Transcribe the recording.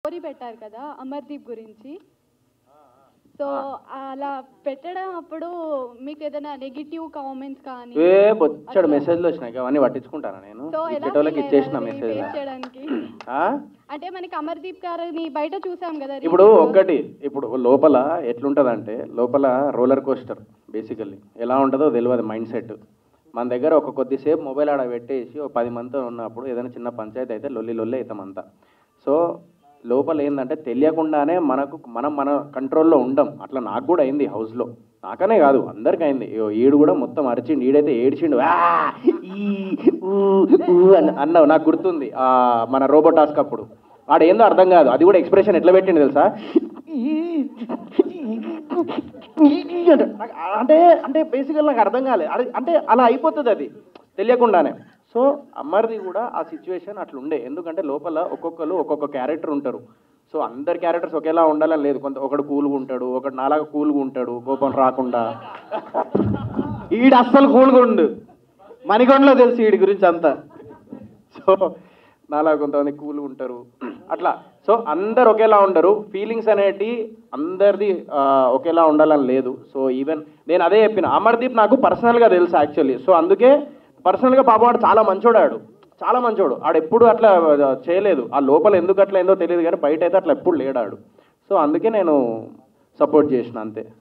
Story పెట్టారు కదా అమర్దీప్ గురించి సో అలా పెట్టడం అప్పుడు మీకు ఏదైనా నెగిటివ్ కామెంట్స్ కానీ ఏ బొచ్చడు మెసేజ్లు వచ్చినాయి అవన్నీ పట్టించుకుంటానా నేను సో ఎలా ఇచ్చేటోళ్ళకి feel ఇచ్చేసిన అయ్యారు అది మెసేజ్ face చేయడానికి ఆ? అంటే మనకి అమర్దీప్ గారిని బయట చూసాం కదా ఇప్పుడు recent గా. ఒక్కటి ఇప్పుడు లోపల ఎట్లుంటదంటే లోపల రోలర్ కోస్టర్ బేసికల్లీ ఎలా ఉంటుందో తెలియదు మైండ్ సెట్ మన దగ్గర ఒక కొద్దిసేపు మొబైల్ ఆడ పెట్టేసి ఒక పది మందితో ఉన్నప్పుడు ఏదైనా చిన్న పంచాయతీ అయితే లొల్లి లొల్లి అవుతాం అంతా సో లోపల ఏంటంటే తెలియకుండానే మనకు మనం మన కంట్రోల్లో ఉండం అట్లా నాకు కూడా అయింది హౌస్లో నాకనే కాదు అందరికి అయింది ఇగో ఈడు కూడా మొత్తం అరిచిండు ఈడైతే ఏడ్చిండు "ఆ, ఈ, ఊ, ఊ" అని అన్నావు నాకు గుర్తుంది ఆ, మన రోబో టాస్క్ అప్పుడు వాడు ఏందో అర్థం కాదు అది కూడా ఎక్స్ప్రెషన్ ఎట్లా పెట్టిండు తెలుసా నాకు అంటే అంటే బేసికల్ నాకు అర్థం కాలే అది- అంటే అలా అయిపోతుంది అది తెలియకుండానే సో అమర్ది కూడా ఆ సిచ్యువేషన్ అట్లా ఉండే ఎందుకంటే లోపల ఒక్కొక్కరు ఒక్కొక్క క్యారెక్టర్ ఉంటారు సో అందరి క్యారెక్టర్స్ ఒకేలా ఉండాలని లేదు కొంత ఒకడు కూల్గా ఉంటాడు ఒకడు నాలాగా కూల్గా ఉంటాడు కోపం రాకుండా ఈడు అస్సలు కూల్గా ఉండు మణికొండలో తెలుసు వీడి గురించి అంతా సో నాలా కొంతమంది కూల్ ఉంటారు అట్లా సో అందరు ఒకేలా ఉండరు ఫీలింగ్స్ అనేటి అందరిది ఆ, ఒకేలా ఉండాలని లేదు సో ఈవెన్ నేను అదే చెప్పిన అమర్దీప్ నాకు పర్సనల్గా తెలుసు యాక్చువల్లీ సో అందుకే పర్సనల్గా పాప వాడు చాలా మంచోడాడు చాలా మంచోడు ఆడు ఎప్పుడు అట్లా ఆ, చేయలేదు ఆ లోపల ఎందుకు అట్లా ఏందో తెలియదు కానీ బయట అయితే అట్లా ఎప్పుడు లేడాడు సో అందుకే నేను సపోర్ట్ చేసిన అంతే